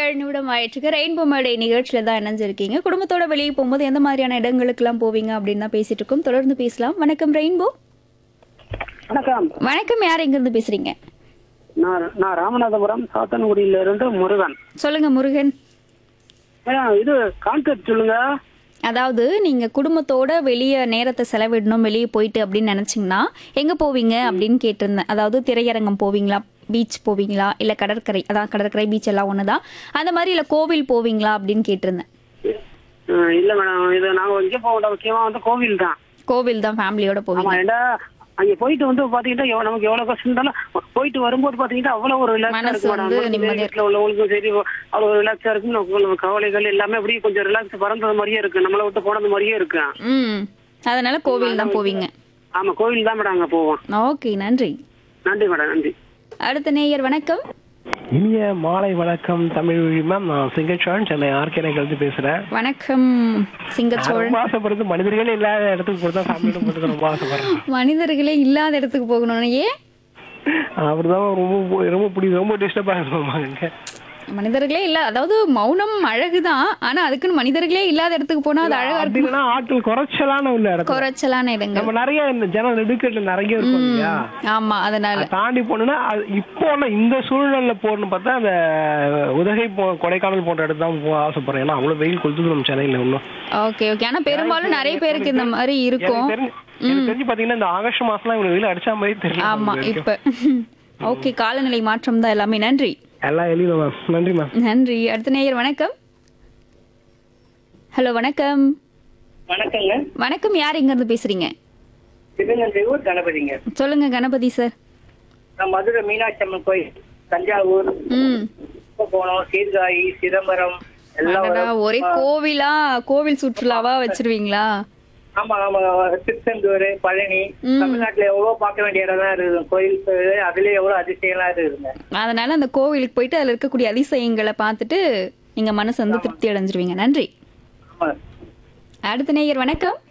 ஏழு நிமிடம் ஆயிட்டுருக்கு ரெயின்போ மேடை நிகழ்ச்சியில் தான் இணைஞ்சிருக்கீங்க குடும்பத்தோட வெளியே போகும்போது எந்த மாதிரியான இடங்களுக்கெல்லாம் போவீங்க அப்படின்னு தான் பேசிட்டு இருக்கோம் தொடர்ந்து பேசலாம் வணக்கம் ரெயின்போ வணக்கம் வணக்கம் யார் எங்கிருந்து பேசுறீங்க நான் நான் ராமநாதபுரம் சாத்தன்குடியில இருந்து முருகன் சொல்லுங்க முருகன் மேடம் இது கான்செப்ட் சொல்லுங்க அதாவது நீங்க குடும்பத்தோட வெளியே நேரத்தை செலவிடணும் வெளியே போயிட்டு அப்படின்னு நினைச்சீங்கன்னா எங்க போவீங்க அப்படின்னு கேட்டிருந்தேன் அதாவது திரையரங்கம் போவீங்களா பீச் போவீங்களா இல்ல கடற்கரை அதான் கடற்கரை பீச் எல்லாம் ஒண்ணுதான் அந்த மாதிரி இல்ல கோவில் போவீங்களா அப்படின்னு கேட்டிருந்தேன் அஹ் இல்ல மேடம் இது நாங்க இங்க போக மாட்டோம் முக்கியமா வந்து கோவில் தான் கோவில் தான் ஃபேமிலியோட ஆமா போவீங்க ஏண்டா அங்க போயிட்டு வந்து பாத்தீங்கன்னா எவ்வ- நமக்கு எவ்வளவு கஷ்டம் இருந்தாலும் போயிட்டு வரும்போது பாத்தீங்கன்னா அவ்வளவு ஒரு ரிலாக்ஸா மனசு இருக்கு மேடம் வந்து நமக்கு நிம்மதியா வீட்டுல உள்ளவங்களுக்கும் சரி அவ்வளவு ரிலாக்ஸா இருக்கும் நமக்கு நம்ம கவலைகள் எல்லாமே அப்படியே கொஞ்சம் ரிலாக்ஸ் பறந்தது மாதிரியே இருக்கு நம்மளை விட்டு போனது மாதிரியே இருக்கு ம் அதனால கோவில் தான் போவீங்க ஆமா கோவில் தான் மேடம் அங்க போவோம் ஓகே நன்றி நன்றி மேடம் நன்றி அடுத்த நேயர் வணக்கம் இனிய மாலை வணக்கம் தமிழ் மேம் நான் சிங்கச்சோழன் சென்னை ஆர்கேனைக்கு பேசுறேன் வணக்கம் நான் சிங்கச்சோழன் ரொம்ப ஆசைப்படுறது மனிதர்களே இல்லாத இடத்துக்கு போட்டு தான் ஃபேமிலியோட போட்டு ரொம்ப ஆசைப்படுறேன் மனிதர்களே இல்லாத இடத்துக்கு போகணும்னு ஏன் அவர்தான் ரொம்ப ரொம்ப பிடிக்கும் ரொம்ப டிஸ்டர்ப் ஆகுவாங்க மனிதர்களே இல்ல அதாவது மௌனம் அழகுதான் ஆனா அதுக்குன்னு மனிதர்களே இல்லாத இடத்துக்கு போனா அது அழகா அப்படி இருக்கும் இல்லைன்னா ஆட்கள் குறைச்சலான உள்ள இடத்துல குறைச்சலான இடங்கள் நம்ம நிறைய இந்த ஜன நெடுக்கட்டுல நிறைய இருக்கும் இல்லையா ஆமா அதனால அதை தாண்டி போனோம்னா அது இப்போ ஆனா இந்த சூழ்நிலையில போகணும்னு பார்த்தா அந்த உதகை போ கொடைக்கானல் போன்ற இடத்துல தான் போக ஆசைப்படுறேன் ஏன்னா அவ்வளவு வெயில் கொளுத்துது நம்ம சென்னையில இன்னும் ஓகே ஓகே ஆனா பெரும்பாலும் நிறைய பேருக்கு இந்த மாதிரி இருக்கும் எனக்கு தெரிஞ்சு எனக்கு தெரிஞ்சு பாத்தீங்கன்னா இந்த ஆகஸ்ட் மாசம்லாம் இவ்வளவு வெயில் அடிச்ச மாதிரி தெரியல ஆமா நமக்கு வரைக்கும். இப்ப ஓகே காலநிலை மாற்றம் தான் எல்லாமே நன்றி எல்லா எளியும் மேம் நன்றி மேம் நன்றி அடுத்த நேயர் வணக்கம் ஹலோ வணக்கம் வணக்கங்க வணக்கம் யார் எங்க இருந்து பேசுறீங்க திருநெல்வேலூர் கணபதிங்க சொல்லுங்க கணபதி சார் நான் மதுரை மீனாட்சி அம்மன் கோயில் தஞ்சாவூர் ம் கும்பகோணம் சீர்காழி சிதம்பரம் எல்லாம் அடடா, வரும். ஒரே கோவிலா கோவில் சுற்றுலாவா வச்சிருவீங்களா ஆமா ஆமா திருச்செந்தூர் பழனி ம். தமிழ்நாட்டுல எவ்வளவு பார்க்க வேண்டிய இடம் தான் இருக்குது கோயில் அதுலயே எவ்வளவு அதிசயம்லாம் இருக்குதுங்க அதனால அந்த கோவிலுக்கு போயிட்டு அதுல இருக்கக்கூடிய அதிசயங்களை பார்த்துட்டு நீங்க மனசு வந்து திருப்தி அடைஞ்சிருவீங்க நன்றி ஆமா அடுத்த நேயர் வணக்கம்